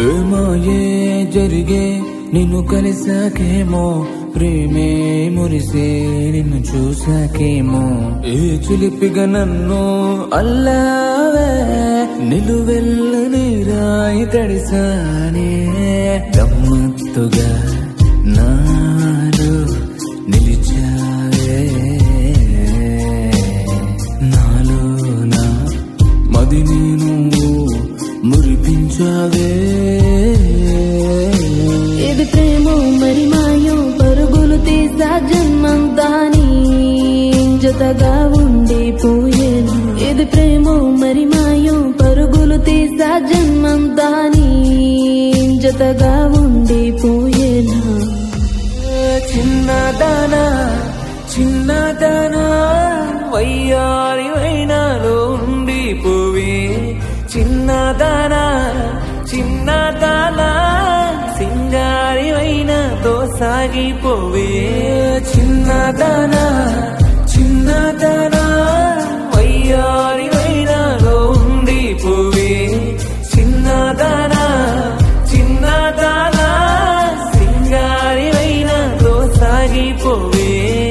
ఏమాయే జరిగే నిన్ను కలిసాకేమో ప్రేమే మురిసే నిన్ను చూసాకేమో ఏ చిలిపిగా నన్ను అల్లావే నిలువెల్లని రాయి తడిసానే గమ్మత్తుగా నాలో నిలిచావే నాలో నా మదిని నువ్వు మురిపించావే ఇది ప్రేమో మరి మాయో పరుగులు తీసా జన్మంతాని జతగా ఉండిపోయేను ఇది ప్రేమో మరి మాయో పరుగులు తీసా జన్మంతాని జతగా ఉండిపోయేనా చిన్నదానా చిన్నదానా వయ్యారి వైనాలో ఉండిపోవే చిన్నదానా చిన్నదానా సింగారి వైనాతో సాగిపోవే చిన్నదానా చిన్నదానా వయ్యారి వైనాలో ఉండిపోవే చిన్నదానా చిన్నదానా సింగారి వైనాతో సాగిపోవే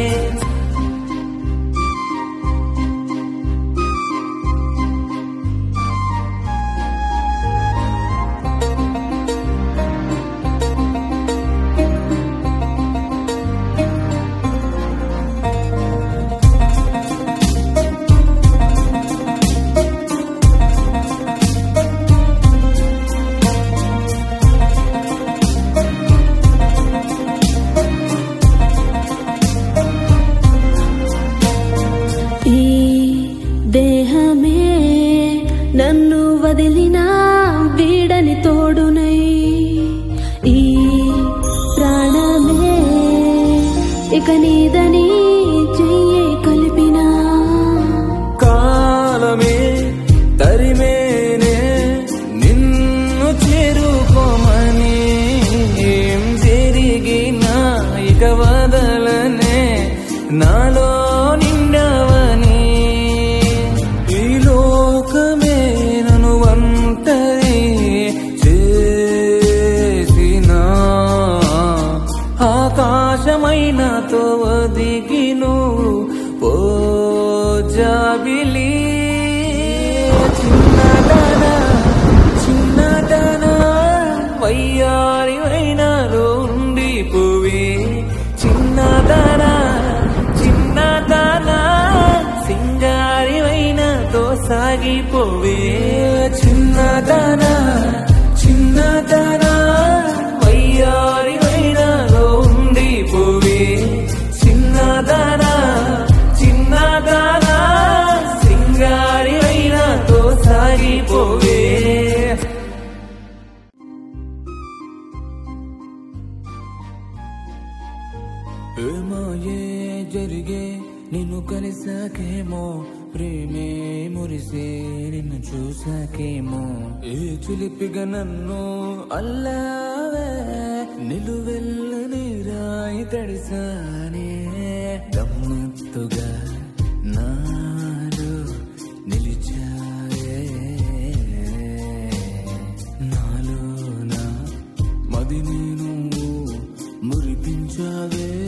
ఈ దేహమే నన్ను వదిలిన వీడని తోడునై ఈ ప్రాణమే ఇక నీదని చెయ్యి కలిపినా కాలమే తరిమేనే నిన్ను చేరుకోమని ఏం జరిగినా ఇక వదలనే నాలో నిండవని ఈ లోకమే నన్ను ఒంటరి చేసిన ఆకాశమైనతో ఒదిగి నువ్వు పోజాబిలి చిన్నదానా చిన్నదానా వయ్యారి వైనాలో ఉండిపోవే చిన్నదానా చిన్నదానా సింగారి వైనాతో సాగిపోవే చిన్నదానా చిన్నదానా వయ్యారి వైనాలో ఉండిపోవే చిన్నదానా చిన్నదానా సింగారి వైనాతో సాగిపోవే ఏమాయే జరిగే నిన్ను కలిసాకేమో ప్రేమే మురిసే నిన్ను చూసాకేమో ఏ చిలిపిగా నన్ను అల్లావే నిలువెల్లని రాయి తడిసానే గమ్మత్తుగా నాలో నిలిచావే నాలో నా మదిని నువ్వు మురిపించావే